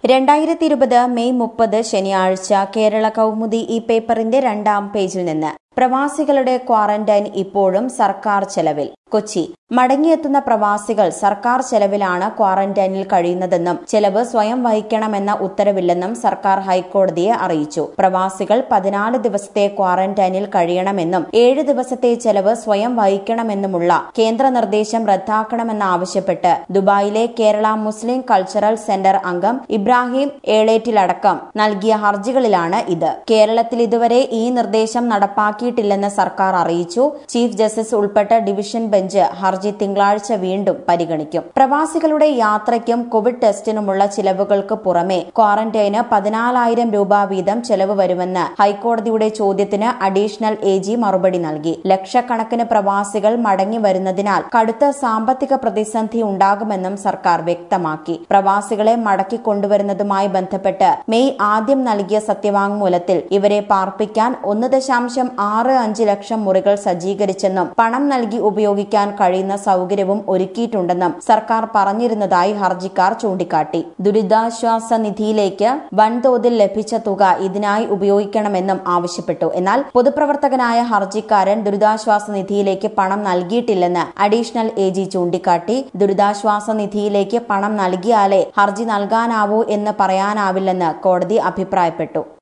രണ്ടായിരത്തി ഇരുപത് മെയ് മുപ്പത് ശനിയാഴ്ച കേരള കൗമുദി ഈ പേപ്പറിന്റെ രണ്ടാം പേജിൽ നിന്ന് പ്രവാസികളുടെ ക്വാറന്റൈൻ ഇപ്പോഴും സർക്കാർ ചെലവിൽ കൊച്ചി മടങ്ങിയെത്തുന്ന പ്രവാസികൾ സർക്കാർ ചെലവിലാണ് ക്വാറന്റൈനിൽ കഴിയുന്നതെന്നും ചെലവ് സ്വയം വഹിക്കണമെന്ന ഉത്തരവില്ലെന്നും സർക്കാർ ഹൈക്കോടതിയെ അറിയിച്ചു പ്രവാസികൾ പതിനാല് ദിവസത്തെ ക്വാറന്റൈനിൽ കഴിയണമെന്നും ഏഴ് ദിവസത്തെ ചെലവ് സ്വയം വഹിക്കണമെന്നുമുള്ള കേന്ദ്ര നിർദ്ദേശം റദ്ദാക്കണമെന്നാവശ്യപ്പെട്ട് ദുബായിലെ കേരള മുസ്ലിം കൾച്ചറൽ സെന്റർ അംഗം ഇബ്രാഹിം ഏളേറ്റിലടക്കം നൽകിയ ഹർജികളിലാണ് ഇത് കേരളത്തിൽ ഇതുവരെ ഈ നിർദ്ദേശം നടപ്പാക്കിയിട്ടില്ലെന്ന് സർക്കാർ അറിയിച്ചു ചീഫ് ജസ്റ്റിസ് ഉൾപ്പെട്ട ഡിവിഷൻ ബെഞ്ച് ഹർജി തിങ്കളാഴ്ച വീണ്ടും പരിഗണിക്കും പ്രവാസികളുടെ യാത്രയ്ക്കും കോവിഡ് ടെസ്റ്റിനുമുള്ള ചിലവുകൾക്ക് പുറമെ ക്വാറന്റൈന് പതിനാലായിരം രൂപ വീതം ചെലവ് വരുമെന്ന് ഹൈക്കോടതിയുടെ ചോദ്യത്തിന് അഡീഷണൽ എ ജി മറുപടി നൽകി ലക്ഷക്കണക്കിന് പ്രവാസികൾ മടങ്ങി വരുന്നതിനാൽ കടുത്ത സാമ്പത്തിക പ്രതിസന്ധി ഉണ്ടാകുമെന്നും സർക്കാർ വ്യക്തമാക്കി പ്രവാസികളെ മടക്കി കൊണ്ടുവരുന്നതുമായി ബന്ധപ്പെട്ട് മെയ് ആദ്യം നൽകിയ സത്യവാങ്മൂലത്തിൽ ഇവരെ പാർപ്പിക്കാൻ ഒന്ന് ദശാംശം ആറ് അഞ്ച് ലക്ഷം മുറികൾ സജ്ജീകരിച്ചെന്നും പണം നൽകി ഉപയോഗിക്കാൻ കഴിയുന്ന സൗകര്യവും ഒരുക്കിയിട്ടുണ്ടെന്നും സർക്കാർ പറഞ്ഞിരുന്നതായി ഹർജിക്കാർ ചൂണ്ടിക്കാട്ടി ദുരിതാശ്വാസ നിധിയിലേക്ക് വൻതോതിൽ ലഭിച്ച തുക ഇതിനായി ഉപയോഗിക്കണമെന്നും ആവശ്യപ്പെട്ടു എന്നാൽ പൊതുപ്രവർത്തകനായ ഹർജിക്കാരൻ ദുരിതാശ്വാസ നിധിയിലേക്ക് പണം നൽകിയിട്ടില്ലെന്ന് അഡീഷണൽ എ ജി ചൂണ്ടിക്കാട്ടി ദുരിതാശ്വാസ നിധിയിലേക്ക് പണം നൽകിയാലേ ഹർജി നൽകാനാവൂ എന്ന് പറയാനാവില്ലെന്ന് കോടതി അഭിപ്രായപ്പെട്ടു